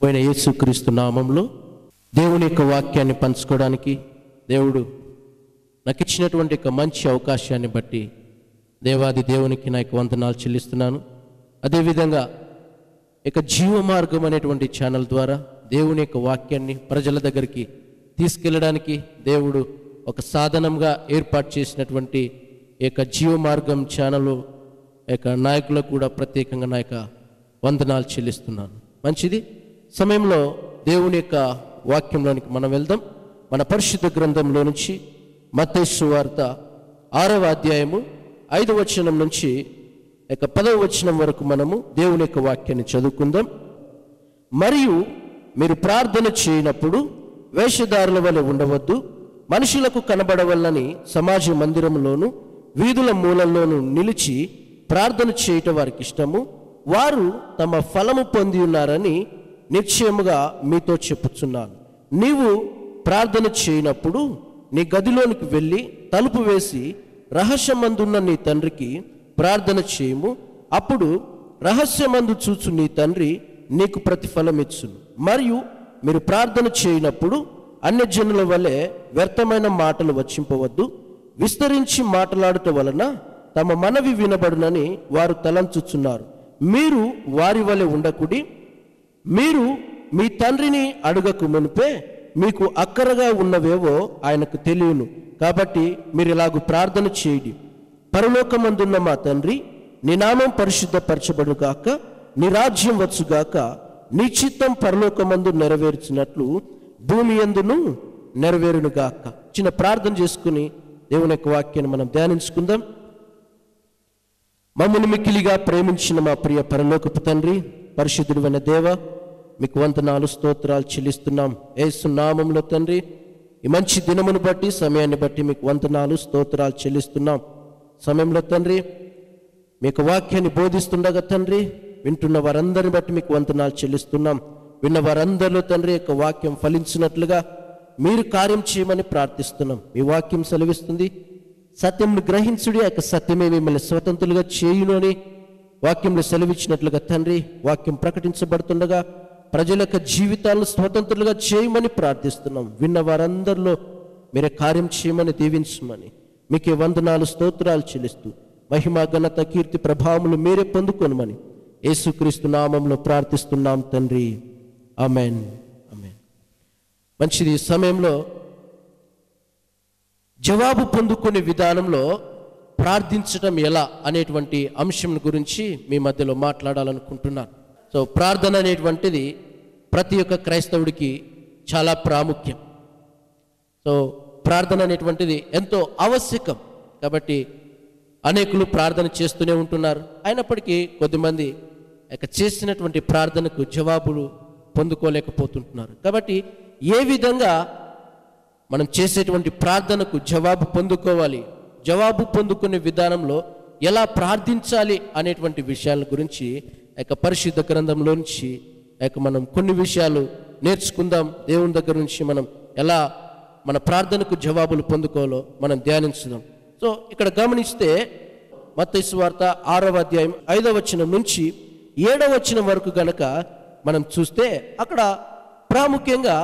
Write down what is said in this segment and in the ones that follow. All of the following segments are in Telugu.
పోయిన యేసుక్రీస్తు నామంలో దేవుని యొక్క వాక్యాన్ని పంచుకోవడానికి దేవుడు నాకు ఇచ్చినటువంటి ఒక మంచి అవకాశాన్ని బట్టి దేవాది దేవునికి నా యొక్క వందనాలు చెల్లిస్తున్నాను అదేవిధంగా ఇక జీవ మార్గం అనేటువంటి ఛానల్ ద్వారా దేవుని యొక్క వాక్యాన్ని ప్రజల దగ్గరికి తీసుకెళ్ళడానికి దేవుడు ఒక సాధనంగా ఏర్పాటు చేసినటువంటి ఈ యొక్క జీవ మార్గం ఛానల్ యొక్క నాయకులకు కూడా ప్రత్యేకంగా నా యొక్క వందనాలు చెల్లిస్తున్నాను మంచిది సమయంలో దేవుని యొక్క వాక్యంలోనికి మనం వెళ్దాం మన పరిశుద్ధ గ్రంథంలో నుంచి మత్తైసు వార్త ఆరవ అధ్యాయము ఐదవ వచనం నుంచి ఇక పదవ వచనం వరకు మనము దేవుని యొక్క వాక్యాన్ని చదువుకుందాం మరియు మీరు ప్రార్థన చేయనప్పుడు వేషధారుల వలె ఉండవద్దు మనుషులకు కనబడవల్లని సమాజ మందిరంలోను వీధుల మూలల్లోనూ నిలిచి ప్రార్థన చేయటం వారికి ఇష్టము వారు తమ ఫలము పొంది ఉన్నారని నిశ్చయముగా మీతో చెప్పుచున్నాను నీవు ప్రార్థన చేయనప్పుడు నీ గదిలోనికి వెళ్ళి తలుపు వేసి రహస్యమందున్న నీ తండ్రికి ప్రార్థన చేయము అప్పుడు రహస్యమందు చూచు నీ తండ్రి నీకు ప్రతిఫలం ఇచ్చును మరియు మీరు ప్రార్థన చేయనప్పుడు అన్యజనుల వలె వ్యర్థమైన మాటలు వచ్చింపవద్దు విస్తరించి మాట్లాడుట వలన తమ మనవి వినబడునని వారు తలంచుచున్నారు మీరు వారి వలె ఉండకుడి మీరు మీ తండ్రిని అడుగకు మునిపే మీకు అక్కరగా ఉన్నవేవో ఆయనకు తెలియను కాబట్టి మీరు ఇలాగ ప్రార్థన చేయండి పరలోకమందున్న మా తండ్రి నీ నామం పరిశుద్ధపరచబడుగాక నీ రాజ్యం వచ్చుగాక నీ చిత్తం పరలోకమందు నెరవేర్చినట్లు భూమి ఎందును నెరవేరునుగాక చిన్న ప్రార్థన చేసుకుని దేవుని యొక్క వాక్యాన్ని మనం ధ్యానించుకుందాం మమ్మల్ని మిక్కిలిగా ప్రేమించిన మా ప్రియ పరలోకపు తండ్రి పరిశుద్ధుడైన దేవ మీకు వందనాలు స్తోత్రాలు చెల్లిస్తున్నాం ఏసు నామంలో తండ్రి ఈ మంచి దినమును బట్టి సమయాన్ని బట్టి మీకు వందనాలు స్తోత్రాలు చెల్లిస్తున్నాం సమయంలో తండ్రి మీకు వాక్యాన్ని బోధిస్తుండగా తండ్రి వింటున్న వారందరిని బట్టి మీకు వందనాలు చెల్లిస్తున్నాం విన్న వారందరిలో తండ్రి యొక్క వాక్యం ఫలించినట్లుగా మీరు కార్యం చేయమని ప్రార్థిస్తున్నాం మీ వాక్యం సెలవిస్తుంది సత్యంను గ్రహించుడి ఆ యొక్క సత్యమే మిమ్మల్ని స్వతంత్రులుగా చేయును అని వాక్యంలో సెలవిచ్చినట్లుగా తండ్రి వాక్యం ప్రకటించబడుతుండగా ప్రజల యొక్క జీవితాలను స్వతంత్రులుగా చేయమని ప్రార్థిస్తున్నాం విన్న వారందరిలో మీరే కార్యం చేయమని దీవించమని మీకే వందనాలు స్తోత్రాలు చెల్లిస్తూ మహిమ ఘనత కీర్తి ప్రభావములు మీరే పొందుకొనమని యేసుక్రీస్తు నామంలో ప్రార్థిస్తున్నాం తండ్రి ఆమెన్ ఆమెన్ మంచిది ఈ సమయంలో జవాబు పొందుకునే విధానంలో ప్రార్థించడం ఎలా అనేటువంటి అంశం గురించి మీ మధ్యలో మాట్లాడాలనుకుంటున్నాను సో ప్రార్థన అనేటువంటిది ప్రతి ఒక్క క్రైస్తవుడికి చాలా ప్రాముఖ్యం సో ప్రార్థన అనేటువంటిది ఎంతో ఆవశ్యకం కాబట్టి అనేకులు ప్రార్థన చేస్తూనే ఉంటున్నారు అయినప్పటికీ కొద్దిమంది ఇక చేసినటువంటి ప్రార్థనకు జవాబులు పొందుకోలేకపోతుంటున్నారు కాబట్టి ఏ విధంగా మనం చేసేటువంటి ప్రార్థనకు జవాబు పొందుకోవాలి జవాబు పొందుకునే విధానంలో ఎలా ప్రార్థించాలి అనేటువంటి విషయాల గురించి ఆ యొక్క పరిశుద్ధ గ్రంథంలోంచి ఆ యొక్క మనం కొన్ని విషయాలు నేర్చుకుందాం దేవుని దగ్గర నుంచి మనం ఎలా మన ప్రార్థనకు జవాబులు పొందుకోవాలో మనం ధ్యానించుదాం సో ఇక్కడ గమనిస్తే మత్తయి వార్త ఆరవ అధ్యాయం ఐదవ వచనం నుంచి ఏడవ వచనం వరకు గనక మనం చూస్తే అక్కడ ప్రాముఖ్యంగా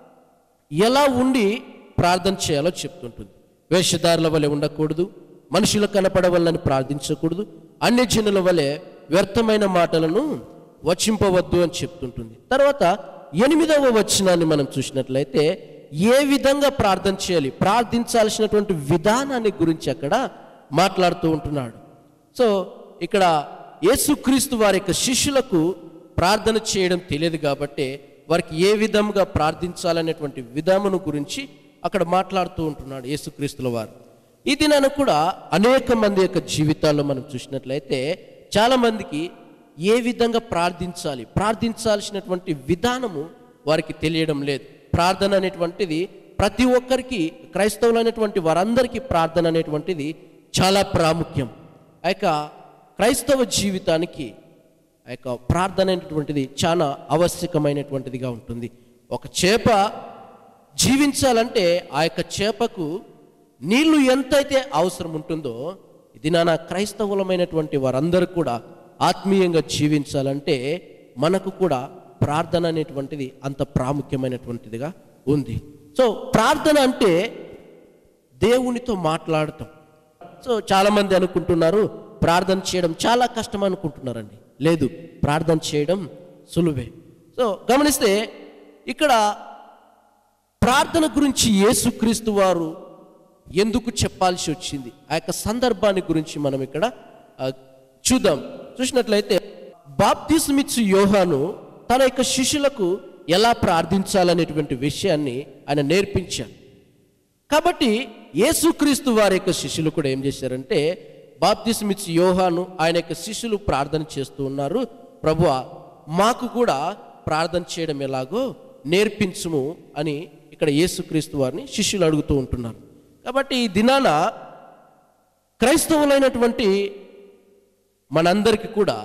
ఎలా ఉండి ప్రార్థన చేయాలో చెప్తుంటుంది వేషధారుల వలె ఉండకూడదు మనుషుల కనపడవల్లని ప్రార్థించకూడదు అన్య జనుల వలె వ్యర్థమైన మాటలను వచింపవద్దు అని చెప్తుంటుంది తర్వాత ఎనిమిదవ వచనాన్ని మనం చూసినట్లయితే ఏ విధంగా ప్రార్థన చేయాలి ప్రార్థించాల్సినటువంటి విధానాన్ని గురించి అక్కడ మాట్లాడుతూ ఉంటున్నాడు సో ఇక్కడ యేసుక్రీస్తు వారి యొక్క శిష్యులకు ప్రార్థన చేయడం తెలియదు కాబట్టి వారికి ఏ విధంగా ప్రార్థించాలనేటువంటి విధానము గురించి అక్కడ మాట్లాడుతూ ఉంటున్నాడు యేసుక్రీస్తుల వారు ఈ దినాన కూడా అనేక మంది యొక్క జీవితాల్లో మనం చూసినట్లయితే చాలా మందికి ఏ విధంగా ప్రార్థించాలి ప్రార్థించాల్సినటువంటి విధానము వారికి తెలియడం లేదు ప్రార్థన అనేటువంటిది ప్రతి ఒక్కరికి క్రైస్తవులు అనేటువంటి వారందరికీ ప్రార్థన అనేటువంటిది చాలా ప్రాముఖ్యం ఆ యొక్క క్రైస్తవ జీవితానికి ఆ యొక్క ప్రార్థన అనేటువంటిది చాలా ఆవశ్యకమైనటువంటిదిగా ఉంటుంది ఒక చేప జీవించాలంటే ఆ యొక్క చేపకు నీళ్లు ఎంతైతే అవసరం ఉంటుందో ఇది నా క్రైస్తవులమైనటువంటి వారందరూ కూడా ఆత్మీయంగా జీవించాలంటే మనకు కూడా ప్రార్థన అనేటువంటిది అంత ప్రాముఖ్యమైనటువంటిదిగా ఉంది సో ప్రార్థన అంటే దేవునితో మాట్లాడటం సో చాలామంది అనుకుంటున్నారు ప్రార్థన చేయడం చాలా కష్టం అనుకుంటున్నారండి లేదు ప్రార్థన చేయడం సులువే సో గమనిస్తే ఇక్కడ ప్రార్థన గురించి యేసుక్రీస్తు వారు ఎందుకు చెప్పాల్సి వచ్చింది ఆ యొక్క సందర్భాన్ని గురించి మనం ఇక్కడ ఆ, చూద్దాం చూసినట్లయితే బాప్తిస్మిత్సు యోహాను తన యొక్క శిష్యులకు ఎలా ప్రార్థించాలనేటువంటి విషయాన్ని ఆయన నేర్పించారు కాబట్టి యేసుక్రీస్తు వారి యొక్క శిష్యులు కూడా ఏం చేశారంటే బాప్తిస్మిత్స్ యోహాను ఆయన యొక్క శిష్యులు ప్రార్థన చేస్తూ ఉన్నారు ప్రభువా మాకు కూడా ప్రార్థన చేయడం ఎలాగో నేర్పించుము అని ఇక్కడ యేసుక్రీస్తు వారిని శిష్యులు అడుగుతూ ఉంటున్నారు కాబట్టి ఈ దినాన క్రైస్తవులైనటువంటి మనందరికీ కూడా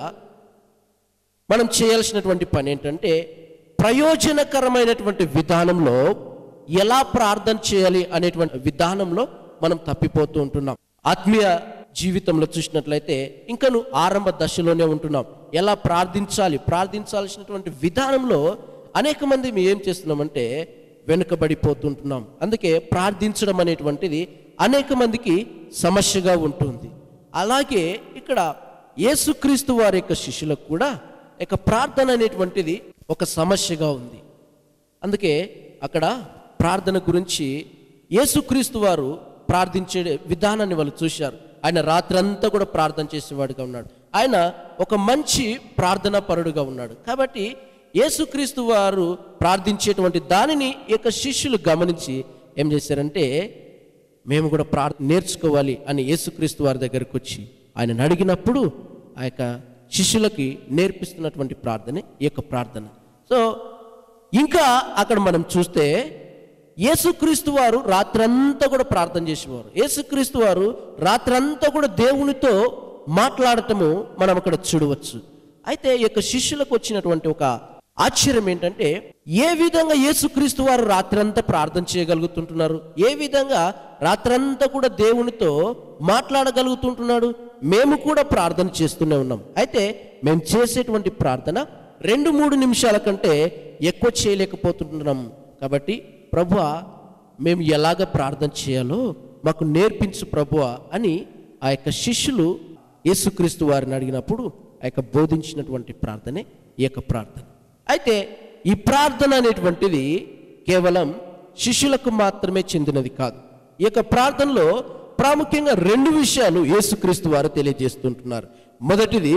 మనం చేయాల్సినటువంటి పని ఏంటంటే ప్రయోజనకరమైనటువంటి విధానంలో ఎలా ప్రార్థన చేయాలి అనేటువంటి విధానంలో మనం తప్పిపోతూ ఉంటున్నాం ఆత్మీయ జీవితంలో చూసినట్లయితే ఇంకను ఆరంభ దశలోనే ఉంటున్నాం ఎలా ప్రార్థించాలి ప్రార్థించాల్సినటువంటి విధానంలో అనేక మంది మేము ఏం చేస్తున్నామంటే వెనుకబడిపోతుంటున్నాం అందుకే ప్రార్థించడం అనేటువంటిది అనేక మందికి సమస్యగా ఉంటుంది అలాగే ఇక్కడ యేసుక్రీస్తు వారి యొక్క శిష్యులకు కూడా ఇక ప్రార్థన అనేటువంటిది ఒక సమస్యగా ఉంది అందుకే అక్కడ ప్రార్థన గురించి యేసుక్రీస్తు వారు ప్రార్థించే విధానాన్ని వాళ్ళు చూశారు ఆయన రాత్రంతా కూడా ప్రార్థన చేసేవాడుగా ఉన్నాడు ఆయన ఒక మంచి ప్రార్థనా పరుడుగా ఉన్నాడు కాబట్టి యేసుక్రీస్తు వారు ప్రార్థించేటువంటి దానిని ఈ యొక్క శిష్యులు గమనించి ఏం చేశారంటే మేము కూడా ప్రార్థన నేర్చుకోవాలి అని యేసుక్రీస్తు వారి దగ్గరికి వచ్చి ఆయన అడిగినప్పుడు ఆ యొక్క శిష్యులకి నేర్పిస్తున్నటువంటి ప్రార్థనే ఈ యొక్క ప్రార్థన సో ఇంకా అక్కడ మనం చూస్తే యేసుక్రీస్తు వారు రాత్రంతా కూడా ప్రార్థన చేసేవారు యేసుక్రీస్తు వారు రాత్రంతా కూడా దేవునితో మాట్లాడటము మనం అక్కడ చూడవచ్చు అయితే ఈ యొక్క శిష్యులకు వచ్చినటువంటి ఒక ఆశ్చర్యం ఏంటంటే ఏ విధంగా యేసుక్రీస్తు వారు రాత్రంతా ప్రార్థన చేయగలుగుతుంటున్నారు ఏ విధంగా రాత్రంతా కూడా దేవునితో మాట్లాడగలుగుతుంటున్నాడు మేము కూడా ప్రార్థన చేస్తూనే ఉన్నాం అయితే మేము చేసేటువంటి ప్రార్థన రెండు మూడు నిమిషాల కంటే ఎక్కువ చేయలేకపోతుంటున్నాం కాబట్టి ప్రభువా మేము ఎలాగ ప్రార్థన చేయాలో మాకు నేర్పించు ప్రభువా అని ఆ యొక్క శిష్యులు యేసుక్రీస్తు వారిని అడిగినప్పుడు ఆ యొక్క బోధించినటువంటి ప్రార్థనే ఈ యొక్క ప్రార్థన అయితే ఈ ప్రార్థన అనేటువంటిది కేవలం శిష్యులకు మాత్రమే చెందినది కాదు ఈ యొక్క ప్రార్థనలో ప్రాముఖ్యంగా రెండు విషయాలు యేసుక్రీస్తు వారు తెలియజేస్తుంటున్నారు మొదటిది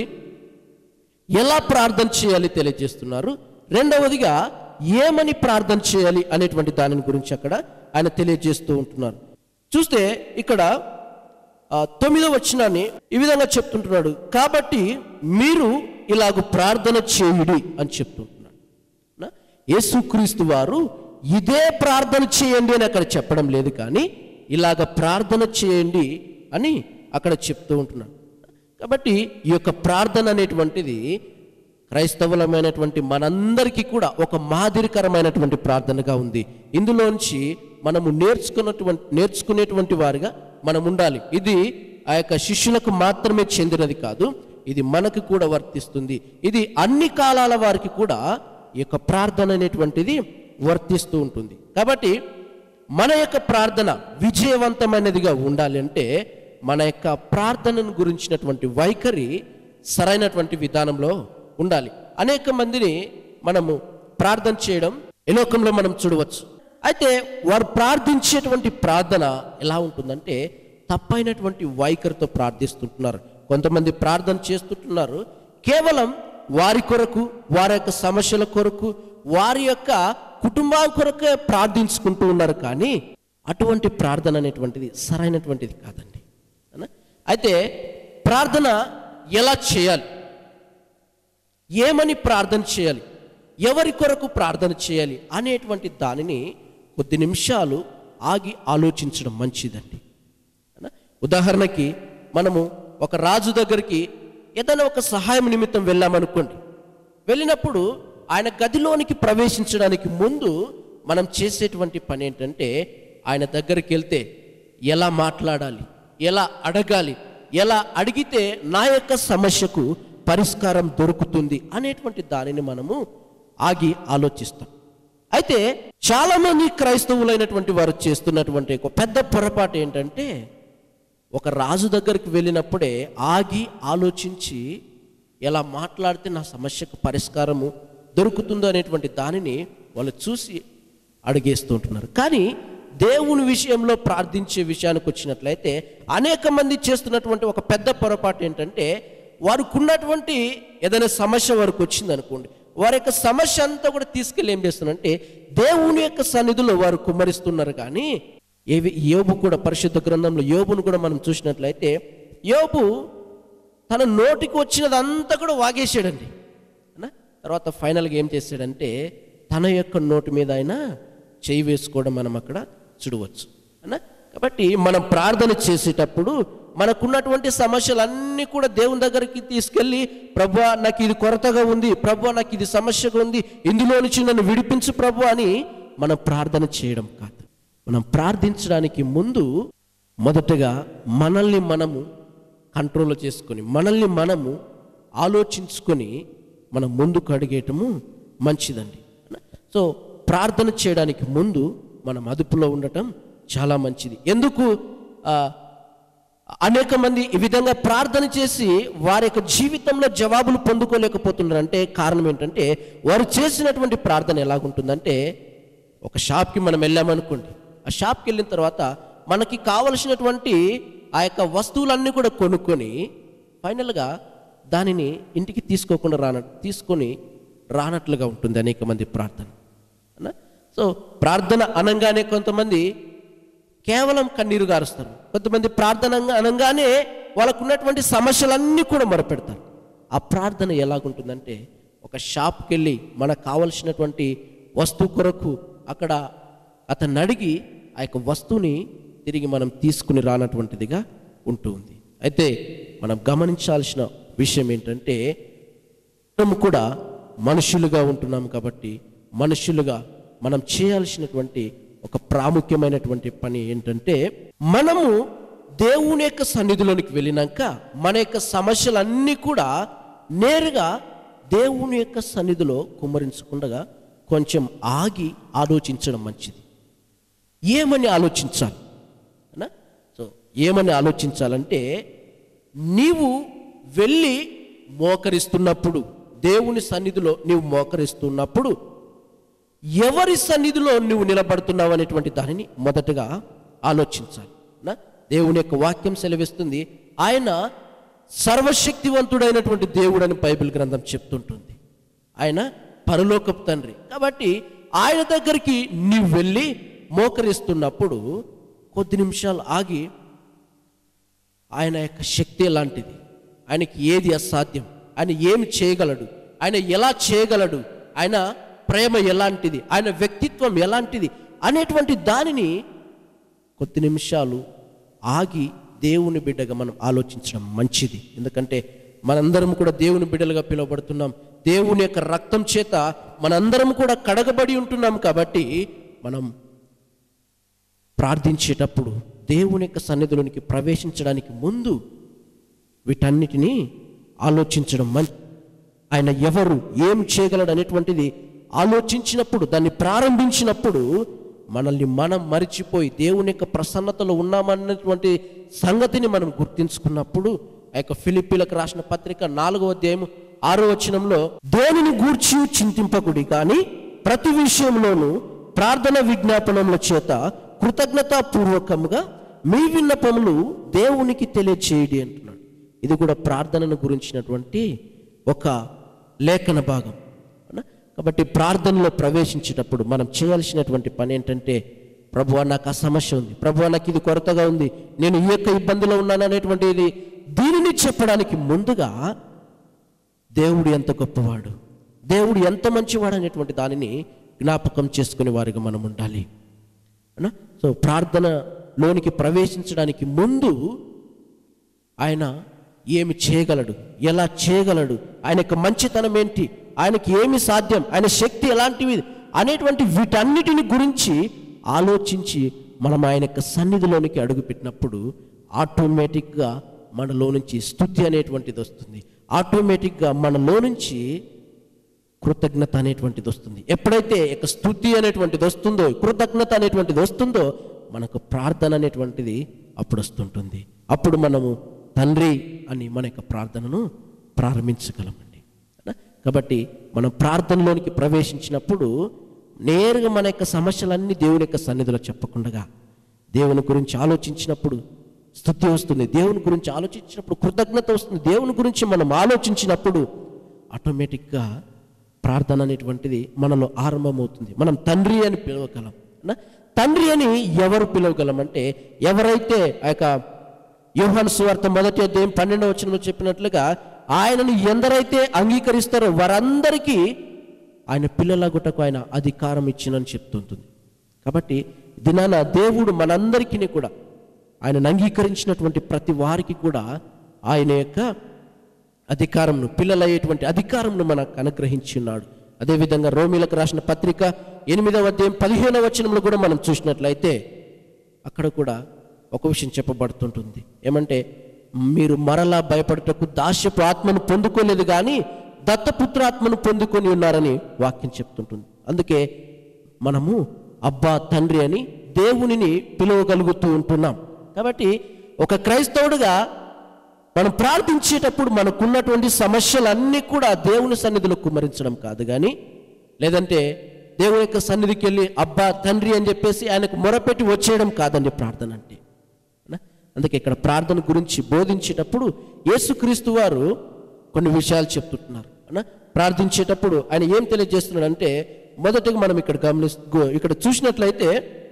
ఎలా ప్రార్థన చేయాలి తెలియజేస్తున్నారు రెండవదిగా ఏమని ప్రార్థన చేయాలి అనేటువంటి దాని గురించి అక్కడ ఆయన తెలియజేస్తూ ఉంటున్నారు చూస్తే ఇక్కడ ఆ, తొమ్మిదవ వచనాన్ని ఈ విధంగా చెప్తుంటున్నాడు కాబట్టి మీరు ఇలాగ ప్రార్థన చేయుడి అని చెప్తుంటున్నాడు నా? యేసుక్రీస్తు వారు ఇదే ప్రార్థన చేయండి అని అక్కడ చెప్పడం లేదు కానీ ఇలాగ ప్రార్థన చేయండి అని అక్కడ చెప్తూ ఉంటున్నాడు కాబట్టి ఈ యొక్క ప్రార్థన అనేటువంటిది క్రైస్తవులమైనటువంటి మనందరికీ కూడా ఒక మాదిరికరమైనటువంటి ప్రార్థనగా ఉంది ఇందులోంచి మనము నేర్చుకున్నటువంటి నేర్చుకునేటువంటి వారిగా మనం ఉండాలి ఇది ఆ యొక్క శిష్యులకు మాత్రమే చెందినది కాదు ఇది మనకు కూడా వర్తిస్తుంది ఇది అన్ని కాలాల వారికి కూడా ఈ యొక్క ప్రార్థన అనేటువంటిది వర్తిస్తూ ఉంటుంది కాబట్టి మన యొక్క ప్రార్థన విజయవంతమైనదిగా ఉండాలి అంటే మన యొక్క ప్రార్థనను గురించినటువంటి వైఖరి సరైనటువంటి విధానంలో ఉండాలి అనేక మందిని మనము ప్రార్థన చేయడం ఈ లోకంలో మనం చూడవచ్చు అయితే వారు ప్రార్థించేటువంటి ప్రార్థన ఎలా ఉంటుందంటే తప్పైనటువంటి వైఖరితో ప్రార్థిస్తుంటున్నారు కొంతమంది ప్రార్థన చేస్తుంటున్నారు కేవలం వారి కొరకు వారి యొక్క సమస్యల కొరకు వారి యొక్క కుటుంబం కొరకే ప్రార్థించుకుంటూ ఉన్నారు కానీ అటువంటి ప్రార్థన అనేటువంటిది సరైనటువంటిది కాదండి అవునా? అయితే ప్రార్థన ఎలా చేయాలి ఏమని ప్రార్థన చేయాలి ఎవరి కొరకు ప్రార్థన చేయాలి అనేటువంటి దానిని కొద్ది నిమిషాలు ఆగి ఆలోచించడం మంచిదండి అవునా? ఉదాహరణకి మనము ఒక రాజు దగ్గరికి ఏదైనా ఒక సహాయం నిమిత్తం వెళ్ళామనుకోండి వెళ్ళినప్పుడు ఆయన గదిలోనికి ప్రవేశించడానికి ముందు మనం చేసేటువంటి పని ఏంటంటే ఆయన దగ్గరికి వెళ్తే ఎలా మాట్లాడాలి ఎలా అడగాలి ఎలా అడిగితే నా యొక్క సమస్యకు పరిష్కారం దొరుకుతుంది అనేటువంటి దానిని మనము ఆగి ఆలోచిస్తాం అయితే చాలా మంది క్రైస్తవులైనటువంటి వారు చేస్తున్నటువంటి ఒక పెద్ద పొరపాటు ఏంటంటే ఒక రాజు దగ్గరికి వెళ్ళినప్పుడే ఆగి ఆలోచించి ఎలా మాట్లాడితే నా సమస్యకు పరిష్కారము దొరుకుతుందో అనేటువంటి దానిని వాళ్ళు చూసి అడిగేస్తూ ఉంటున్నారు కానీ దేవుని విషయంలో ప్రార్థించే విషయానికి వచ్చినట్లయితే అనేక మంది చేస్తున్నటువంటి ఒక పెద్ద పొరపాటు ఏంటంటే వారికి ఉన్నటువంటి ఏదైనా సమస్య వారికి వచ్చింది అనుకోండి వారి యొక్క సమస్య అంతా కూడా తీసుకెళ్ళి ఏం చేస్తున్నారంటే దేవుని యొక్క సన్నిధిలో వారు కుమ్మరిస్తున్నారు కానీ ఏవి యోబు కూడా పరిశుద్ధ గ్రంథంలో యోబును కూడా మనం చూసినట్లయితే యోబు తన నోటికి వచ్చినదంతా కూడా వాగేసాడండి అన్నా? తర్వాత ఫైనల్గా ఏం చేశాడంటే తన యొక్క నోటి మీద ఆయన చేయి వేసుకోవడం మనం అక్కడ చూడవచ్చు అన్నా కాబట్టి మనం ప్రార్థన చేసేటప్పుడు మనకున్నటువంటి సమస్యలన్నీ కూడా దేవుని దగ్గరికి తీసుకెళ్ళి ప్రభు నాకు ఇది కొరతగా ఉంది ప్రభు నాకు ఇది సమస్యగా ఉంది ఇందులో నుంచి నన్ను విడిపించు ప్రభు అని మనం ప్రార్థన చేయడం కాదు మనం ప్రార్థించడానికి ముందు మొదటగా మనల్ని మనము కంట్రోల్ చేసుకొని మనల్ని మనము ఆలోచించుకొని మనం ముందుకు అడిగేయటము మంచిదండి సో ప్రార్థన చేయడానికి ముందు మనం అదుపులో ఉండటం చాలా మంచిది ఎందుకు ఆ, అనేక మంది ఈ విధంగా ప్రార్థన చేసి వారి యొక్క జీవితంలో జవాబులు పొందుకోలేకపోతున్నారంటే కారణం ఏంటంటే వారు చేసినటువంటి ప్రార్థన ఎలాగుంటుందంటే ఒక షాప్కి మనం వెళ్ళామనుకోండి ఆ షాప్కి వెళ్ళిన తర్వాత మనకి కావలసినటువంటి ఆ యొక్క వస్తువులన్నీ కూడా కొనుక్కొని ఫైనల్గా దానిని ఇంటికి తీసుకోకుండా రాన తీసుకొని రానట్లుగా ఉంటుంది అనేక మంది ప్రార్థన అన్నా? సో ప్రార్థన అనంగానే కొంతమంది కేవలం కన్నీరు గారుస్తారు కొంతమంది ప్రార్థన అనగానే వాళ్ళకు ఉన్నటువంటి సమస్యలన్నీ కూడా మొరపెడతారు ఆ ప్రార్థన ఎలాగుంటుందంటే ఒక షాప్కి వెళ్ళి మనకు కావలసినటువంటి వస్తువు కొరకు అక్కడ అతన్ని అడిగి ఆ యొక్క వస్తువుని తిరిగి మనం తీసుకుని రానటువంటిదిగా ఉంటుంది అయితే మనం గమనించాల్సిన విషయం ఏంటంటే మనము కూడా మనుషులుగా ఉంటున్నాం కాబట్టి మనుషులుగా మనం చేయాల్సినటువంటి ఒక ప్రాముఖ్యమైనటువంటి పని ఏంటంటే మనము దేవుని యొక్క సన్నిధిలోనికి వెళ్ళినాక మన యొక్క సమస్యలన్నీ కూడా నేరుగా దేవుని యొక్క సన్నిధిలో కుమ్మరించకుండా కొంచెం ఆగి ఆలోచించడం మంచిది ఏమని ఆలోచించాలి అనా సో ఏమని ఆలోచించాలంటే నీవు వెళ్ళి మోకరిస్తున్నప్పుడు దేవుని సన్నిధిలో నీవు మోకరిస్తున్నప్పుడు ఎవరి సన్నిధిలో నువ్వు నిలబడుతున్నావు అనేటువంటి దానిని మొదటగా ఆలోచించాలి నా దేవుని యొక్క వాక్యం సెలవిస్తుంది ఆయన సర్వశక్తివంతుడైనటువంటి దేవుడని బైబిల్ గ్రంథం చెప్తుంటుంది ఆయన పరలోకపు తండ్రి కాబట్టి ఆయన దగ్గరికి నీవు వెళ్ళి మోకరిస్తున్నప్పుడు కొద్ది నిమిషాలు ఆగి ఆయన యొక్క శక్తి ఎలాంటిది ఆయనకి ఏది అసాధ్యం ఆయన ఏమి చేయగలడు ఆయన ఎలా చేయగలడు ఆయన ప్రేమ ఎలాంటిది ఆయన వ్యక్తిత్వం ఎలాంటిది అనేటువంటి దానిని కొద్ది నిమిషాలు ఆగి దేవుని బిడ్డగా మనం ఆలోచించడం మంచిది ఎందుకంటే మనందరం కూడా దేవుని బిడ్డలుగా పిలువబడుతున్నాం దేవుని యొక్క రక్తం చేత మనందరం కూడా కడగబడి ఉంటున్నాం కాబట్టి మనం ప్రార్థించేటప్పుడు దేవుని యొక్క సన్నిధిలోనికి ప్రవేశించడానికి ముందు వీటన్నిటినీ ఆలోచించడం మంచి ఆయన ఎవరు ఏం చేయగలడు అనేటువంటిది ఆలోచించినప్పుడు దాన్ని ప్రారంభించినప్పుడు మనల్ని మనం మరిచిపోయి దేవుని యొక్క ప్రసన్నతలో ఉన్నామన్నటువంటి సంగతిని మనం గుర్తించుకున్నప్పుడు ఆ యొక్క ఫిలిప్పీలకు రాసిన పత్రిక నాలుగవ అధ్యాయం ఆరో వచనంలో దేనిని గూర్చి చింతింపకుడి కానీ ప్రతి విషయంలోనూ ప్రార్థన విజ్ఞాపనముల చేత కృతజ్ఞతాపూర్వకముగా మీ విన్నపములు దేవునికి తెలియచేయడి అంటున్నాడు ఇది కూడా ప్రార్థనను గురించినటువంటి ఒక లేఖన భాగం అవునా? కాబట్టి ప్రార్థనలో ప్రవేశించేటప్పుడు మనం చేయాల్సినటువంటి పని ఏంటంటే ప్రభు నాకు ఆ సమస్య ఉంది ప్రభు నాకు ఇది కొరతగా ఉంది నేను ఈ యొక్క ఇబ్బందిలో ఉన్నాను అనేటువంటిది దీనిని చెప్పడానికి ముందుగా దేవుడు ఎంత గొప్పవాడు దేవుడు ఎంత మంచివాడు అనేటువంటి దానిని జ్ఞాపకం చేసుకునే వారిగా మనం ఉండాలి అవునా? సో ప్రార్థనలోనికి ప్రవేశించడానికి ముందు ఆయన ఏమి చేయగలడు ఎలా చేయగలడు ఆయన యొక్క మంచితనం ఏంటి ఆయనకి ఏమి సాధ్యం ఆయన శక్తి ఎలాంటివి అనేటువంటి వీటన్నిటిని గురించి ఆలోచించి మనం ఆయన యొక్క సన్నిధిలోనికి అడుగుపెట్టినప్పుడు ఆటోమేటిక్గా మనలో నుంచి స్థుతి అనేటువంటిది వస్తుంది ఆటోమేటిక్గా మనలో నుంచి కృతజ్ఞత అనేటువంటిది వస్తుంది ఎప్పుడైతే ఇక స్థుతి అనేటువంటిది వస్తుందో కృతజ్ఞత అనేటువంటిది వస్తుందో మనకు ప్రార్థన అనేటువంటిది అప్పుడు వస్తుంటుంది అప్పుడు మనము తండ్రి అని మన యొక్క ప్రార్థనను ప్రారంభించగలమండి అవునా? కాబట్టి మనం ప్రార్థనలోనికి ప్రవేశించినప్పుడు నేరుగా మన యొక్క సమస్యలన్నీ దేవుని యొక్క సన్నిధిలో చెప్పకుండా దేవుని గురించి ఆలోచించినప్పుడు స్థుతి వస్తుంది దేవుని గురించి ఆలోచించినప్పుడు కృతజ్ఞత వస్తుంది దేవుని గురించి మనం ఆలోచించినప్పుడు ఆటోమేటిక్గా ప్రార్థన అనేటువంటిది మనలో ఆరంభమవుతుంది మనం తండ్రి అని పిలవగలం నా? తండ్రి అని ఎవరు పిలవగలం అంటే ఎవరైతే ఆ యొక్క యోహాను సువార్త మొదటి అధ్యాయం పన్నెండవ వచనంలో చెప్పినట్లుగా ఆయనను ఎందరైతే అంగీకరిస్తారో వారందరికీ ఆయన పిల్లలగుటకు ఆయన అధికారం ఇచ్చినని చెప్తుంటుంది కాబట్టి దినాన దేవుడు మనందరికీ కూడా ఆయనను అంగీకరించినటువంటి ప్రతి వారికి కూడా ఆయన యొక్క అధికారంను పిల్లలయ్యేటువంటి అధికారంను మనకు అనుగ్రహించి ఉన్నాడు అదేవిధంగా రోమిలకు రాసిన పత్రిక ఎనిమిదవ అధ్యాయం పదిహేనవ వచనంలో కూడా మనం చూసినట్లయితే అక్కడ కూడా ఒక విషయం చెప్పబడుతుంటుంది ఏమంటే మీరు మరలా భయపడటకు దాస్యపు ఆత్మను పొందుకోలేదు కానీ దత్తపుత్రాత్మను పొందుకొని ఉన్నారని వాక్యం చెప్తుంటుంది అందుకే మనము అబ్బా తండ్రి అని దేవునిని పిలవగలుగుతూ ఉంటున్నాం కాబట్టి ఒక క్రైస్తవుడుగా మనం ప్రార్థించేటప్పుడు మనకున్నటువంటి సమస్యలన్నీ కూడా దేవుని సన్నిధిలో కుమ్మరించడం కాదు కానీ లేదంటే దేవుని యొక్క సన్నిధికి వెళ్ళి అబ్బా తండ్రి అని చెప్పేసి ఆయనకు మొరపెట్టి వచ్చేయడం కాదండి ప్రార్థన అంటే అవునా? అందుకే ఇక్కడ ప్రార్థన గురించి బోధించేటప్పుడు యేసుక్రీస్తు వారు కొన్ని విషయాలు చెప్తుంటున్నారు అవునా? ప్రార్థించేటప్పుడు ఆయన ఏం తెలియజేస్తున్నాడు అంటే మొదటగా మనం ఇక్కడ గమనిస్ గు- ఇక్కడ చూసినట్లయితే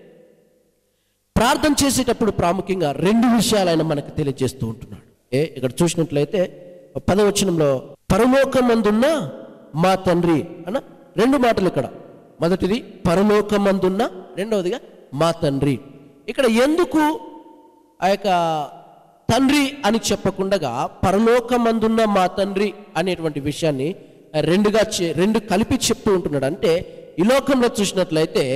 ప్రార్థన చేసేటప్పుడు ప్రాముఖ్యంగా రెండు విషయాలు ఆయన మనకు తెలియజేస్తూ ఉంటున్నాడు ఏ ఇక్కడ చూసినట్లయితే పదవచనంలో పరలోకమందున్న మా తండ్రి అన్న రెండు మాటలు ఇక్కడ మొదటిది పరలోకమందున్న రెండవదిగా మా తండ్రి ఇక్కడ ఎందుకు ఆ యొక్క తండ్రి అని చెప్పకుండగా పరలోకమందున్న మా తండ్రి అనేటువంటి విషయాన్ని రెండుగా చే- రెండు కలిపి చెప్తూ ఉంటున్నాడు అంటే ఈ లోకంలో చూసినట్లయితే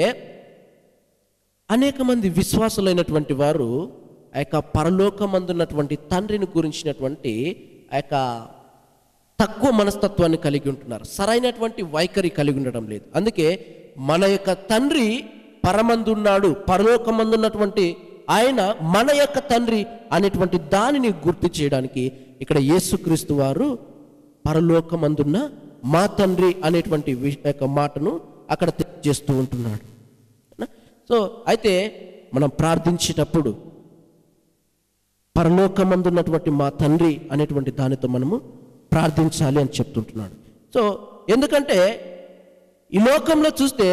అనేక మంది విశ్వాసులైనటువంటి వారు ఆ యొక్క పరలోకమందున్నటువంటి తండ్రిని గురించినటువంటి ఆ యొక్క తక్కువ మనస్తత్వాన్ని కలిగి ఉంటున్నారు సరైనటువంటి వైఖరి కలిగి ఉండడం లేదు అందుకే మన యొక్క తండ్రి పరమందున్నాడు పరలోకమందున్నటువంటి ఆయన మన యొక్క తండ్రి అనేటువంటి దానిని గుర్తు చేయడానికి ఇక్కడ యేసుక్రీస్తు వారు పరలోకమందున్న మా తండ్రి అనేటువంటి వి- యొక్క మాటను అక్కడ చేస్తూ ఉంటున్నాడు సో అయితే మనం ప్రార్థించేటప్పుడు పరలోకమందున్నటువంటి మా తండ్రి అనేటువంటి దానితో మనము ప్రార్థించాలి అని చెప్తుంటున్నాడు సో ఎందుకంటే ఈ లోకంలో చూస్తే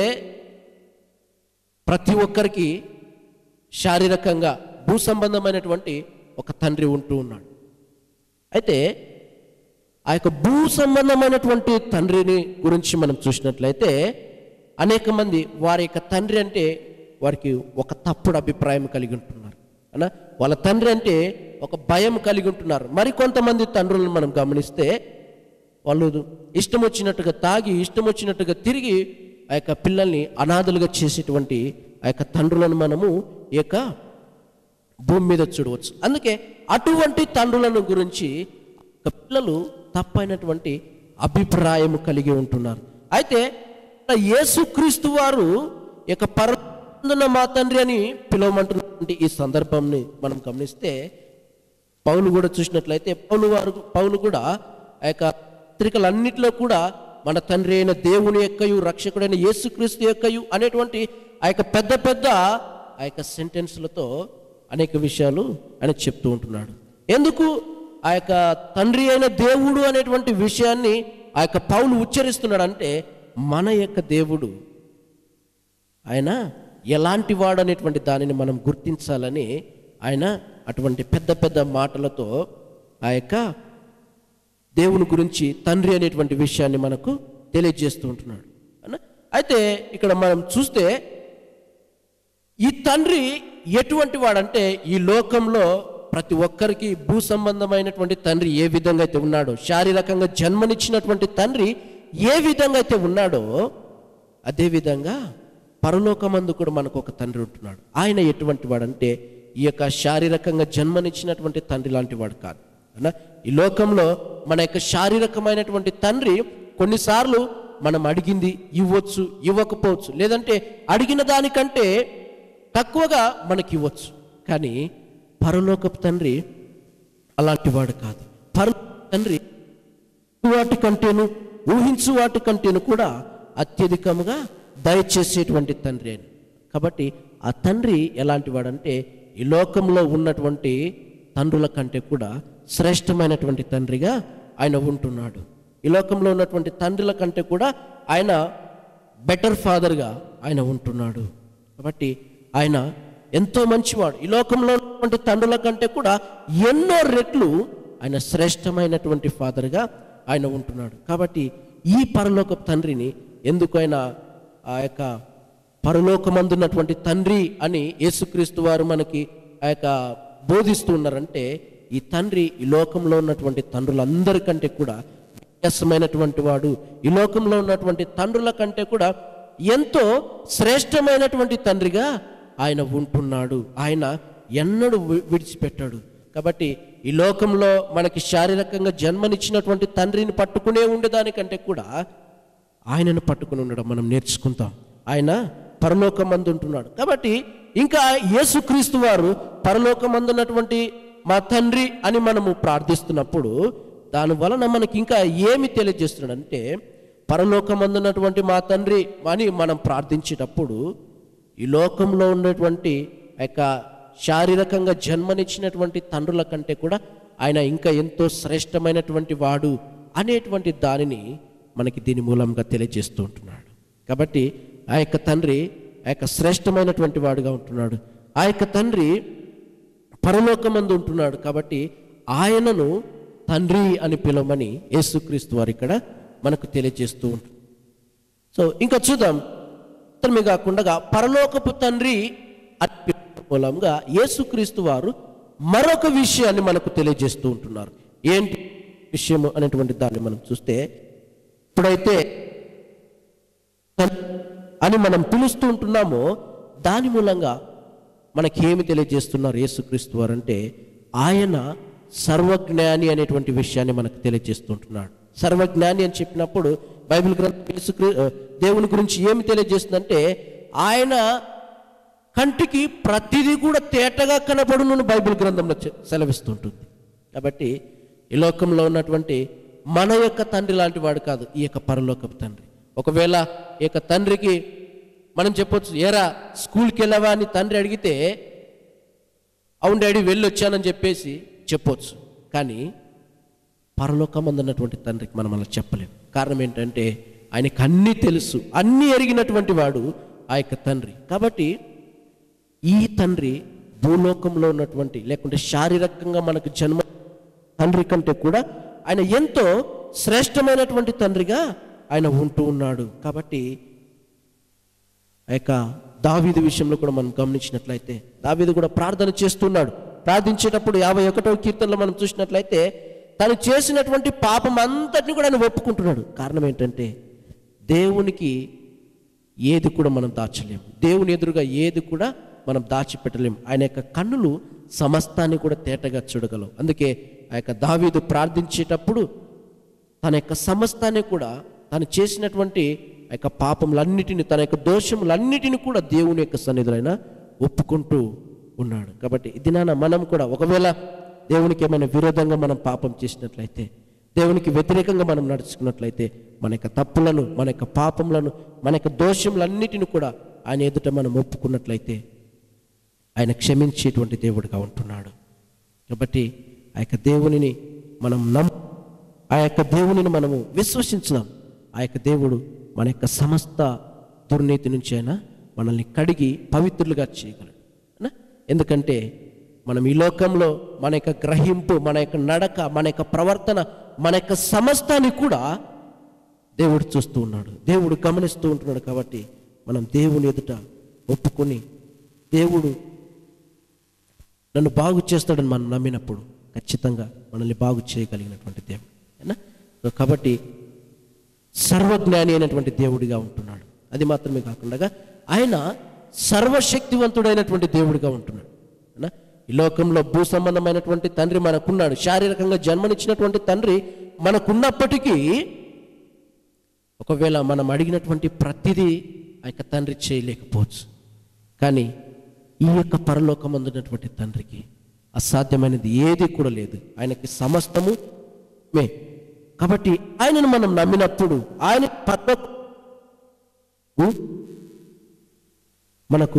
ప్రతి ఒక్కరికి శారీరకంగా భూ సంబంధమైనటువంటి ఒక తండ్రి ఉంటూ ఉన్నాడు అయితే ఆ యొక్క భూ సంబంధమైనటువంటి తండ్రిని గురించి మనం చూసినట్లయితే అనేక మంది వారి యొక్క తండ్రి అంటే వారికి ఒక తప్పుడు అభిప్రాయం కలిగి ఉంటున్నారు అనా వాళ్ళ తండ్రి అంటే ఒక భయం కలిగి ఉంటున్నారు మరి కొంతమంది తండ్రులను మనం గమనిస్తే వాళ్ళు ఇష్టం వచ్చినట్టుగా తాగి ఇష్టం వచ్చినట్టుగా తిరిగి ఆ యొక్క పిల్లల్ని అనాథలుగా చేసేటువంటి ఆ యొక్క తండ్రులను మనము ఈ యొక్క భూమి మీద చూడవచ్చు అందుకే అటువంటి తండ్రులను గురించి ఒక పిల్లలు తప్పైనటువంటి అభిప్రాయం కలిగి ఉంటున్నారు అయితే ఇక్కడ యేసుక్రీస్తు వారు ఈ యొక్క పరందున మా తండ్రి అని పిలవమంటున్నటువంటి ఈ సందర్భంని మనం గమనిస్తే పౌలు కూడా చూసినట్లయితే పౌలు వారు పౌలు కూడా ఆ యొక్క పత్రికలన్నిటిలో కూడా మన తండ్రి అయిన దేవుని యొక్కయు రక్షకుడైన యేసుక్రీస్తు యొక్కయు అనేటువంటి ఆ యొక్క పెద్ద పెద్ద ఆ యొక్క సెంటెన్స్లతో అనేక విషయాలు ఆయన చెప్తూ ఉంటున్నాడు ఎందుకు ఆ యొక్క తండ్రి అయిన దేవుడు అనేటువంటి విషయాన్ని ఆ యొక్క పౌలు ఉచ్చరిస్తున్నాడు అంటే మన యొక్క దేవుడు ఆయన ఎలాంటి వాడు అనేటువంటి దానిని మనం గుర్తించాలని ఆయన అటువంటి పెద్ద పెద్ద మాటలతో ఆ యొక్క దేవుని గురించి తండ్రి అనేటువంటి విషయాన్ని మనకు తెలియజేస్తూ ఉంటున్నాడు అన్న? అయితే ఇక్కడ మనం చూస్తే ఈ తండ్రి ఎటువంటి వాడంటే ఈ లోకంలో ప్రతి ఒక్కరికి భూ సంబంధమైనటువంటి తండ్రి ఏ విధంగా అయితే ఉన్నాడో శారీరకంగా జన్మనిచ్చినటువంటి తండ్రి ఏ విధంగా అయితే ఉన్నాడో అదేవిధంగా పరలోకమందు కూడా మనకు ఒక తండ్రి ఉంటున్నాడు ఆయన ఎటువంటి వాడంటే ఈ యొక్క శారీరకంగా జన్మనిచ్చినటువంటి తండ్రి లాంటి వాడు కాదు అవునా? ఈ లోకంలో మన యొక్క శారీరకమైనటువంటి తండ్రి కొన్నిసార్లు మనం అడిగింది ఇవ్వచ్చు ఇవ్వకపోవచ్చు లేదంటే అడిగిన దానికంటే తక్కువగా మనకి ఇవ్వచ్చు కానీ పరలోకపు తండ్రి అలాంటి వాడు కాదు పరలోక తండ్రి వాటి కంటేను ఊహించు వాటి కంటేను కూడా అత్యధికముగా దయచేసేటువంటి తండ్రి అని కాబట్టి ఆ తండ్రి ఎలాంటి వాడంటే ఈ లోకంలో ఉన్నటువంటి తండ్రుల కంటే కూడా శ్రేష్టమైనటువంటి తండ్రిగా ఆయన ఉంటున్నాడు ఈ లోకంలో ఉన్నటువంటి తండ్రుల కంటే కూడా ఆయన బెటర్ ఫాదర్గా ఆయన ఉంటున్నాడు కాబట్టి ఆయన ఎంతో మంచివాడు ఈ లోకంలో ఉన్నటువంటి తండ్రుల కంటే కూడా ఎన్నో రెట్లు ఆయన శ్రేష్టమైనటువంటి ఫాదర్గా ఆయన ఉంటున్నాడు కాబట్టి ఈ పరలోక తండ్రిని ఎందుకు ఆయన ఆ యొక్క పరలోకమందున్నటువంటి తండ్రి అని యేసుక్రీస్తు వారు మనకి ఆ యొక్క బోధిస్తూ ఉన్నారంటే ఈ తండ్రి ఈ లోకంలో ఉన్నటువంటి తండ్రులందరికంటే కూడా వ్యత్యాసమైనటువంటి వాడు ఈ లోకంలో ఉన్నటువంటి తండ్రుల కంటే కూడా ఎంతో శ్రేష్టమైనటువంటి తండ్రిగా ఆయన ఉంటున్నాడు ఆయన ఎన్నడూ వి- విడిచిపెట్టాడు కాబట్టి ఈ లోకంలో మనకి శారీరకంగా జన్మనిచ్చినటువంటి తండ్రిని పట్టుకునే ఉండేదానికంటే కూడా ఆయనను పట్టుకుని ఉండడం మనం నేర్చుకుంటాం ఆయన పరలోకమందు ఉంటున్నాడు కాబట్టి ఇంకా యేసుక్రీస్తు వారు పరలోకమందున్నటువంటి మా తండ్రి అని మనము ప్రార్థిస్తున్నప్పుడు దాని వలన మనకి ఇంకా ఏమి తెలియజేస్తున్నాడంటే పరలోకమందున్నటువంటి మా తండ్రి అని మనం ప్రార్థించేటప్పుడు ఈ లోకంలో ఉన్నటువంటి ఆ యొక్క శారీరకంగా జన్మనిచ్చినటువంటి తండ్రుల కంటే కూడా ఆయన ఇంకా ఎంతో శ్రేష్టమైనటువంటి వాడు అనేటువంటి దానిని మనకి దీని మూలంగా తెలియజేస్తూ ఉంటున్నాడు కాబట్టి ఆ యొక్క తండ్రి ఆ యొక్క శ్రేష్టమైనటువంటి వాడుగా ఉంటున్నాడు ఆ యొక్క తండ్రి పరలోకమందు ఉంటున్నాడు కాబట్టి ఆయనను తండ్రి అని పిలవమని యేసుక్రీస్తు వారు ఇక్కడ మనకు తెలియజేస్తూ ఉంటుంది సో ఇంకా చూద్దాం మాత్రమే కాకుండా పరలోకపు తండ్రి అని పిలువడం మూలంగా యేసుక్రీస్తు వారు మరొక విషయాన్ని మనకు తెలియజేస్తూ ఉంటున్నారు ఏంటి విషయము అనేటువంటి దాన్ని మనం చూస్తే ఇప్పుడైతే అని మనం పిలుస్తూ ఉంటున్నామో దాని మూలంగా మనకి ఏమి తెలియజేస్తున్నారు యేసుక్రీస్తు వారు అంటే ఆయన సర్వజ్ఞాని అనేటువంటి విషయాన్ని మనకు తెలియజేస్తుంటున్నాడు సర్వజ్ఞాని అని చెప్పినప్పుడు బైబిల్ గ్రంథం యేసుక్రీ దేవుని గురించి ఏమి తెలియజేస్తుందంటే ఆయన కంటికి ప్రతిదీ కూడా తేటగా కనపడును బైబిల్ గ్రంథంలో చె- సెలవిస్తుంటుంది కాబట్టి ఈ లోకంలో ఉన్నటువంటి మన యొక్క తండ్రి లాంటి వాడు కాదు ఈ యొక్క పరలోకపు తండ్రి ఒకవేళ ఈ యొక్క తండ్రికి మనం చెప్పొచ్చు ఏరా స్కూల్కి వెళ్ళావా అని తండ్రి అడిగితే అవును డాడీ వెళ్ళి వచ్చానని చెప్పేసి చెప్పొచ్చు కానీ పరలోకమందు ఉన్నటువంటి తండ్రికి మనం అలా చెప్పలేం కారణం ఏంటంటే ఆయనకు అన్నీ తెలుసు అన్నీ ఎరిగినటువంటి వాడు ఆ యొక్క తండ్రి కాబట్టి ఈ తండ్రి భూలోకంలో ఉన్నటువంటి లేకుంటే శారీరకంగా మనకు జన్మ తండ్రి కంటే కూడా ఆయన ఎంతో శ్రేష్టమైనటువంటి తండ్రిగా ఆయన ఉంటూ ఉన్నాడు కాబట్టి ఆ యొక్క దావీదు విషయంలో కూడా మనం గమనించినట్లయితే దావీదు కూడా ప్రార్థన చేస్తున్నాడు ప్రార్థించేటప్పుడు యాభై ఒకటో కీర్తనలో మనం చూసినట్లయితే తను చేసినటువంటి పాపం అంతటిని కూడా ఆయన ఒప్పుకుంటున్నాడు కారణం ఏంటంటే దేవునికి ఏది కూడా మనం దాచలేము దేవుని ఎదురుగా ఏది కూడా మనం దాచిపెట్టలేము ఆయన యొక్క కన్నులు సమస్తాన్ని కూడా తేటగా చూడగలవు అందుకే ఆ యొక్క దావీదు ప్రార్థించేటప్పుడు తన యొక్క సమస్తాన్ని కూడా తను చేసినటువంటి ఆ యొక్క పాపములన్నిటిని తన యొక్క దోషములన్నిటిని కూడా దేవుని యొక్క సన్నిధిలో ఆయన ఒప్పుకుంటూ ఉన్నాడు కాబట్టి ఇది నాన్న మనం కూడా ఒకవేళ దేవునికి ఏమైనా విరోధంగా మనం పాపం చేసినట్లయితే దేవునికి వ్యతిరేకంగా మనం నడుచుకున్నట్లయితే మన యొక్క తప్పులను మన యొక్క పాపములను మన యొక్క దోషములన్నిటిని కూడా ఆయన ఎదుట మనం ఒప్పుకున్నట్లయితే ఆయన క్షమించేటువంటి దేవుడిగా ఉంటున్నాడు కాబట్టి ఆ యొక్క దేవునిని మనం నమ్ ఆ యొక్క దేవునిని మనము విశ్వసించుదాం ఆ యొక్క దేవుడు మన యొక్క సమస్త దుర్నీతి నుంచి అయినా మనల్ని కడిగి పవిత్రులుగా చేయగలడు అవునా? ఎందుకంటే మనం ఈ లోకంలో మన యొక్క గ్రహింపు మన యొక్క నడక మన యొక్క ప్రవర్తన మన యొక్క సమస్తాన్ని కూడా దేవుడు చూస్తూ ఉన్నాడు దేవుడు గమనిస్తూ ఉంటున్నాడు కాబట్టి మనం దేవుని ఎదుట ఒప్పుకొని దేవుడు నన్ను బాగు చేస్తాడని మనం నమ్మినప్పుడు ఖచ్చితంగా మనల్ని బాగు చేయగలిగినటువంటి దేవుడు అయినా సో కాబట్టి సర్వజ్ఞాని అయినటువంటి దేవుడిగా ఉంటున్నాడు అది మాత్రమే కాకుండా ఆయన సర్వశక్తివంతుడైనటువంటి దేవుడిగా ఉంటున్నాడు అయినా ఈ లోకంలో భూ సంబంధమైనటువంటి తండ్రి మనకున్నాడు శారీరకంగా జన్మనిచ్చినటువంటి తండ్రి మనకున్నప్పటికీ ఒకవేళ మనం అడిగినటువంటి ప్రతిదీ ఆ యొక్క తండ్రి చేయలేకపోవచ్చు కానీ ఈ యొక్క పరలోకమందున్నటువంటి తండ్రికి అసాధ్యమైనది ఏది కూడా లేదు ఆయనకి సమస్తము మే కాబట్టి ఆయనను మనం నమ్మినప్పుడు ఆయన పరలోక మనకు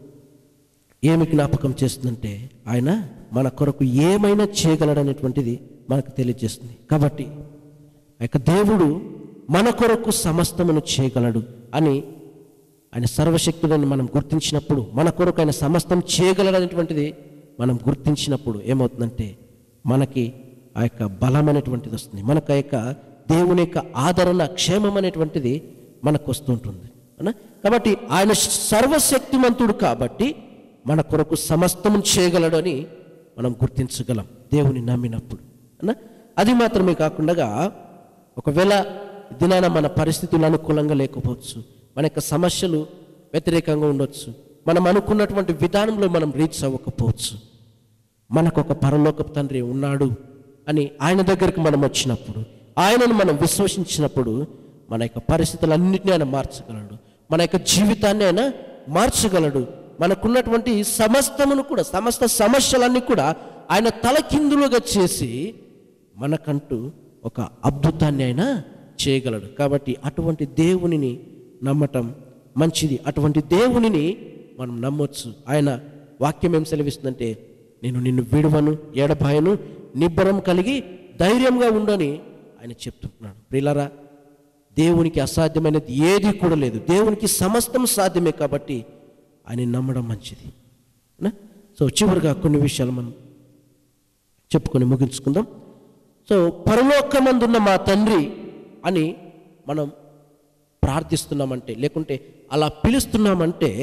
ఏమి జ్ఞాపకం చేస్తుందంటే ఆయన మన కొరకు ఏమైనా చేయగలడనేటువంటిది మనకు తెలియజేస్తుంది కాబట్టి ఆ యొక్క దేవుడు మన కొరకు సమస్తమును చేయగలడు అని ఆయన సర్వశక్తులను మనం గుర్తించినప్పుడు మన కొరకు ఆయన సమస్తం చేయగలడనేటువంటిది మనం గుర్తించినప్పుడు ఏమవుతుందంటే మనకి ఆ యొక్క బలం అనేటువంటిది వస్తుంది మనకు ఆ యొక్క దేవుని యొక్క ఆదరణ క్షేమం అనేటువంటిది మనకు వస్తుంటుంది అవునా? కాబట్టి ఆయన సర్వశక్తిమంతుడు కాబట్టి మన కొరకు సమస్తము చేయగలడు అని మనం గుర్తించగలం దేవుని నమ్మినప్పుడు అన్నా అది మాత్రమే కాకుండా ఒకవేళ దినాన మన పరిస్థితులు అనుకూలంగా లేకపోవచ్చు మన యొక్క సమస్యలు వ్యతిరేకంగా ఉండొచ్చు మనం అనుకున్నటువంటి విధానంలో మనం రీచ్ అవ్వకపోవచ్చు మనకు ఒక పరలోకపు తండ్రి ఉన్నాడు అని ఆయన దగ్గరికి మనం వచ్చినప్పుడు ఆయనను మనం విశ్వసించినప్పుడు మన యొక్క పరిస్థితులన్నింటినీ ఆయన మార్చగలడు మన యొక్క జీవితాన్ని ఆయన మార్చగలడు మనకున్నటువంటి సమస్తమును కూడా సమస్త సమస్యలన్నీ కూడా ఆయన తలకిందులుగా చేసి మనకంటూ ఒక అద్భుతాన్ని ఆయన చేయగలడు కాబట్టి అటువంటి దేవునిని నమ్మటం మంచిది అటువంటి దేవునిని మనం నమ్మొచ్చు ఆయన వాక్యం ఏం సెలవిస్తుందంటే నేను నిన్ను విడువను ఎడబాయను నిబ్బరం కలిగి ధైర్యంగా ఉండని ఆయన చెప్తుంటున్నాడు ప్రిలరా దేవునికి అసాధ్యమైనది ఏది కూడా లేదు దేవునికి సమస్తం సాధ్యమే కాబట్టి ఆయన నమ్మడం మంచిది నా? సో చివరిగా కొన్ని విషయాలు మనం చెప్పుకొని ముగించుకుందాం సో పరలోకమందున్న మా తండ్రి అని మనం ప్రార్థిస్తున్నామంటే లేకుంటే అలా పిలుస్తున్నామంటే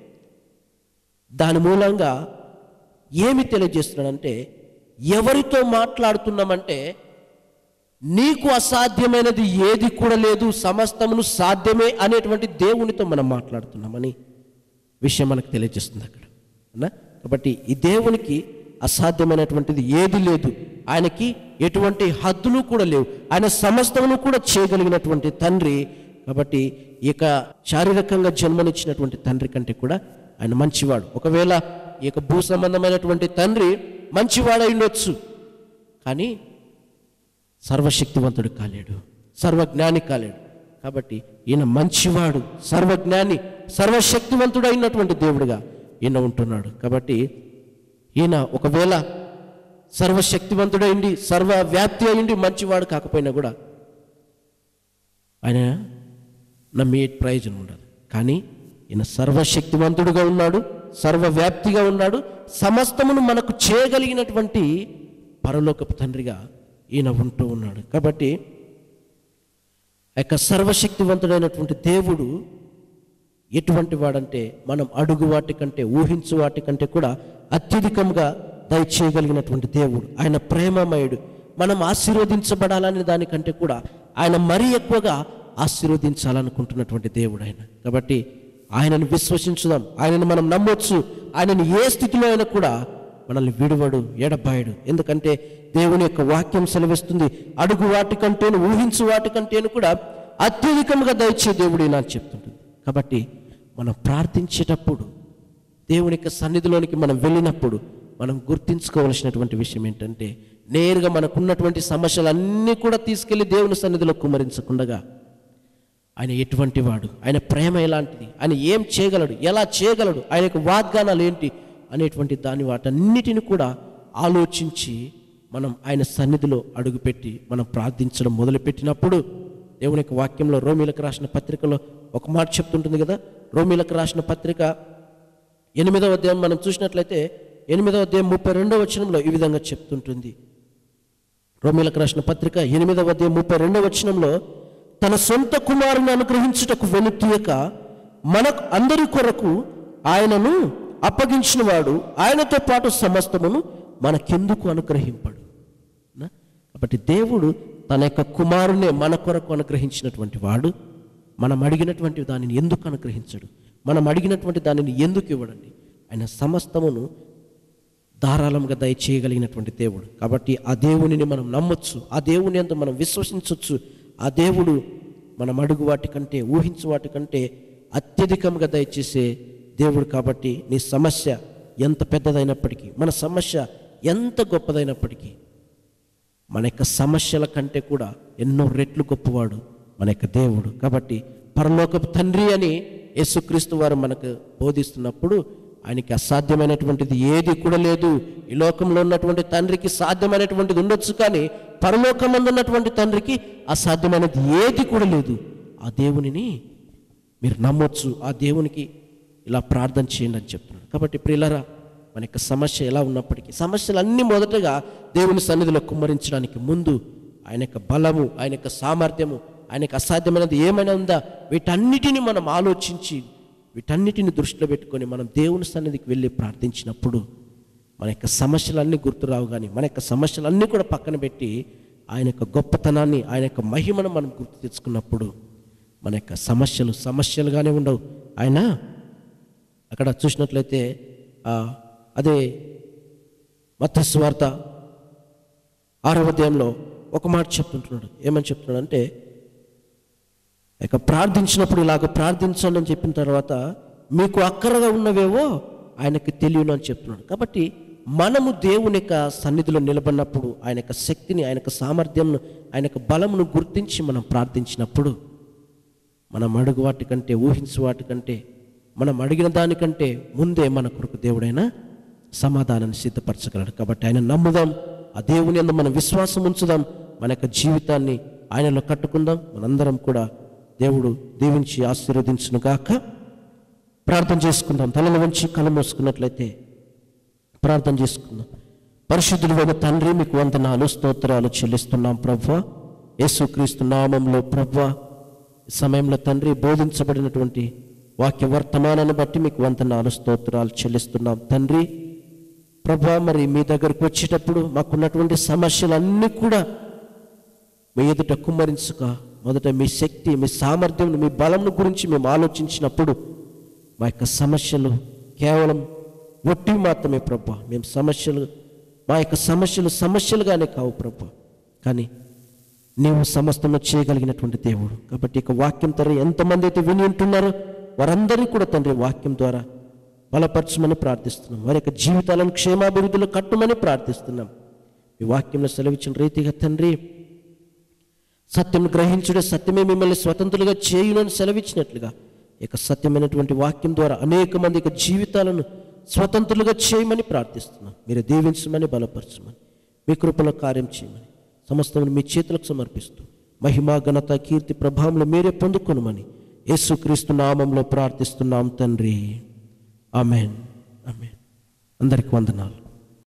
దాని మూలంగా ఏమి తెలియజేస్తున్నాడంటే ఎవరితో మాట్లాడుతున్నామంటే నీకు అసాధ్యమైనది ఏది కూడా లేదు సమస్తమును సాధ్యమే అనేటువంటి దేవునితో మనం మాట్లాడుతున్నామని విషయం మనకు తెలియజేస్తుంది అక్కడ అవునా? కాబట్టి ఈ దేవునికి అసాధ్యమైనటువంటిది ఏది లేదు ఆయనకి ఎటువంటి హద్దులు కూడా లేవు ఆయన సమస్తమును కూడా చేయగలిగినటువంటి తండ్రి కాబట్టి ఈ యొక్క శారీరకంగా జన్మనిచ్చినటువంటి తండ్రి కంటే కూడా ఆయన మంచివాడు ఒకవేళ ఈ యొక్క భూ సంబంధమైనటువంటి తండ్రి మంచివాడై ఉండొచ్చు కానీ సర్వశక్తివంతుడు కాలేడు సర్వజ్ఞాని కాలేడు కాబట్టి ఈయన మంచివాడు సర్వజ్ఞాని సర్వశక్తివంతుడు అయినటువంటి దేవుడుగా ఈయన ఉంటున్నాడు కాబట్టి ఈయన ఒకవేళ సర్వశక్తివంతుడైంది సర్వవ్యాప్తి అయింది మంచివాడు కాకపోయినా కూడా ఆయన నమ్మే ప్రయోజనం ఉండదు కానీ ఈయన సర్వశక్తివంతుడుగా ఉన్నాడు సర్వవ్యాప్తిగా ఉన్నాడు సమస్తమును మనకు చేయగలిగినటువంటి పరలోకపు తండ్రిగా ఈయన ఉంటూ ఉన్నాడు కాబట్టి ఆ యొక్క సర్వశక్తివంతుడైనటువంటి దేవుడు ఎటువంటి వాడంటే మనం అడుగు వాటి కంటే ఊహించు వాటి కంటే కూడా అత్యధికంగా దయచేయగలిగినటువంటి దేవుడు ఆయన ప్రేమమయుడు మనం ఆశీర్వదించబడాలనే దానికంటే కూడా ఆయన మరీ ఎక్కువగా ఆశీర్వదించాలనుకుంటున్నటువంటి దేవుడు ఆయన కాబట్టి ఆయనను విశ్వసించుదాం ఆయనను మనం నమ్మొచ్చు ఆయనను ఏ స్థితిలో అయినా కూడా మనల్ని విడువడు ఎడబాయడు ఎందుకంటే దేవుని యొక్క వాక్యం సెలవిస్తుంది అడుగు వాటికంటేను ఊహించు వాటికంటేను కూడా అత్యధికంగా దయచే దేవుడు అని చెప్తుంటుంది కాబట్టి మనం ప్రార్థించేటప్పుడు దేవుని యొక్క సన్నిధిలోనికి మనం వెళ్ళినప్పుడు మనం గుర్తించుకోవలసినటువంటి విషయం ఏంటంటే నేరుగా మనకున్నటువంటి సమస్యలన్నీ కూడా తీసుకెళ్లి దేవుని సన్నిధిలో కుమరించకుండగా ఆయన ఎటువంటి వాడు ఆయన ప్రేమ ఎలాంటిది ఆయన ఏం చేయగలడు ఎలా చేయగలడు ఆయన యొక్క వాగ్దానాలు ఏంటి అనేటువంటి దాని వాటన్నిటిని కూడా ఆలోచించి మనం ఆయన సన్నిధిలో అడుగుపెట్టి మనం ప్రార్థించడం మొదలుపెట్టినప్పుడు దేవుని యొక్క వాక్యంలో రోమిలకు రాసిన పత్రికలో ఒక మాట చెప్తుంటుంది కదా రోమిలకు రాసిన పత్రిక ఎనిమిదవ అధ్యాయం మనం చూసినట్లయితే ఎనిమిదవ అధ్యాయం ముప్పై రెండవ వచనంలో ఈ విధంగా చెప్తుంటుంది రోమిలకు రాసిన పత్రిక ఎనిమిదవ అధ్యాయం ముప్పై రెండవ వచనంలో తన సొంత కుమారుని అనుగ్రహించుటకు వెనుతీయక మనకు అందరి కొరకు ఆయనను అప్పగించిన వాడు ఆయనతో పాటు సమస్తమును మనకెందుకు అనుగ్రహింపడు నా? కాబట్టి దేవుడు తన యొక్క కుమారునే మన కొరకు అనుగ్రహించినటువంటి వాడు మనం అడిగినటువంటి దానిని ఎందుకు అనుగ్రహించడు మనం అడిగినటువంటి దానిని ఎందుకు ఇవ్వడండి ఆయన సమస్తమును ధారాళంగా దయచేయగలిగినటువంటి దేవుడు కాబట్టి ఆ దేవునిని మనం నమ్మొచ్చు ఆ దేవుని అంత మనం విశ్వసించవచ్చు ఆ దేవుడు మనం అడుగు వాటికంటే ఊహించు వాటికంటే అత్యధికంగా దయచేసే దేవుడు కాబట్టి నీ సమస్య ఎంత పెద్దదైనప్పటికీ మన సమస్య ఎంత గొప్పదైనప్పటికీ మన యొక్క సమస్యల కంటే కూడా ఎన్నో రెట్లు గొప్పవాడు మన యొక్క దేవుడు కాబట్టి పరలోకపు తండ్రి అని యేసుక్రీస్తు వారు మనకు బోధిస్తున్నప్పుడు ఆయనకి అసాధ్యమైనటువంటిది ఏది కూడా లేదు ఈ లోకంలో ఉన్నటువంటి తండ్రికి సాధ్యమైనటువంటిది ఉండొచ్చు కానీ పరలోకమందు ఉన్నటువంటి తండ్రికి అసాధ్యమైనది ఏది కూడా లేదు ఆ దేవునిని మీరు నమ్మొచ్చు ఆ దేవునికి ఇలా ప్రార్థన చేయండి అని చెప్తున్నాడు కాబట్టి ప్రియులరా మన యొక్క సమస్య ఎలా ఉన్నప్పటికీ సమస్యలన్నీ మొదటగా దేవుని సన్నిధిలో కుమ్మరించడానికి ముందు ఆయన యొక్క బలము ఆయన యొక్క సామర్థ్యము ఆయన యొక్క అసాధ్యమైనది ఏమైనా ఉందా వీటన్నిటిని మనం ఆలోచించి వీటన్నిటిని దృష్టిలో పెట్టుకొని మనం దేవుని సన్నిధికి వెళ్ళి ప్రార్థించినప్పుడు మన యొక్క సమస్యలన్నీ గుర్తురావు కానీ మన యొక్క సమస్యలన్నీ కూడా పక్కన పెట్టి ఆయన యొక్క గొప్పతనాన్ని ఆయన యొక్క మహిమను మనం గుర్తు తెచ్చుకున్నప్పుడు మన యొక్క సమస్యలు సమస్యలుగానే ఉండవు ఆయన అక్కడ చూసినట్లయితే ఆ, అదే మత్స్వార్త ఆరవ అధ్యాయంలో ఒక మాట చెప్తుంటున్నాడు ఏమని చెప్తున్నాడు అంటే ఇక ప్రార్థించినప్పుడు ఇలాగ ప్రార్థించండి అని చెప్పిన తర్వాత మీకు అక్కరగా ఉన్నవేవో ఆయనకి తెలియను అని చెప్తున్నాడు కాబట్టి మనము దేవుని యొక్క సన్నిధిలో నిలబడినప్పుడు ఆయన యొక్క శక్తిని ఆయన యొక్క సామర్థ్యంను ఆయన యొక్క బలమును గుర్తించి మనం ప్రార్థించినప్పుడు మనం అడుగు వాటికంటే ఊహించు వాటికంటే మనం అడిగిన దానికంటే ముందే మన కొరకు దేవుడైనా సమాధానాన్ని సిద్ధపరచగలడు కాబట్టి ఆయన నమ్ముదాం ఆ దేవుని అందు మనం విశ్వాసం ఉంచుదాం మన యొక్క జీవితాన్ని ఆయనలో కట్టుకుందాం మనందరం కూడా దేవుడు దీవించి ఆశీర్వదించును గాక ప్రార్థన చేసుకుందాం తలలు వంచి కళ్ళు మూసుకున్నట్లయితే ప్రార్థన చేసుకుందాం పరిశుద్ధుడు తండ్రి మీకు వందనాలు స్తోత్రాలు చెల్లిస్తున్నాం ప్రభా యేసుక్రీస్తు నామంలో ప్రభా ఈ సమయంలో తండ్రి బోధించబడినటువంటి వాక్య వర్తమానాన్ని బట్టి మీకు వందనాలు స్తోత్రాలు చెల్లిస్తున్నాం తండ్రి ప్రభా మరి మీ దగ్గరకు వచ్చేటప్పుడు మాకున్నటువంటి సమస్యలన్నీ కూడా మీ ఎదుట కుమ్మరించుక మొదట మీ శక్తి మీ సామర్థ్యం మీ బలం గురించి మేము ఆలోచించినప్పుడు మా యొక్క సమస్యలు కేవలం ఒట్టివి మాత్రమే ప్రభా మేము సమస్యలు మా యొక్క సమస్యలు సమస్యలుగానే కావు ప్రభా కానీ నీవు సమస్తము చేయగలిగినటువంటి దేవుడు కాబట్టి ఇక వాక్యం తండ్రి ఎంతమంది అయితే విని ఉంటున్నారో వారందరినీ కూడా తండ్రి వాక్యం ద్వారా బలపరచమని ప్రార్థిస్తున్నాం వారి యొక్క జీవితాలను క్షేమాభివృద్ధిలో కట్టుమని ప్రార్థిస్తున్నాం ఈ వాక్యంలో సెలవిచ్చిన రీతిగా తండ్రి సత్యం గ్రహించుడే సత్యమే మిమ్మల్ని స్వతంత్రులుగా చేయునని సెలవిచ్చినట్లుగా ఇక సత్యమైనటువంటి వాక్యం ద్వారా అనేక మంది యొక్క జీవితాలను స్వతంత్రులుగా చేయమని ప్రార్థిస్తున్నాం మీరు దీవించమని బలపరచమని మీ కృపలో కార్యం చేయమని సమస్తమును మీ చేతులకు సమర్పిస్తూ మహిమా ఘనత కీర్తి ప్రభావంలో మీరే పొందుకొనమని యేసుక్రీస్తు నామంలో ప్రార్థిస్తున్నాం తండ్రి ఆమెన్ ఆమెన్ అందరికి వందనాలు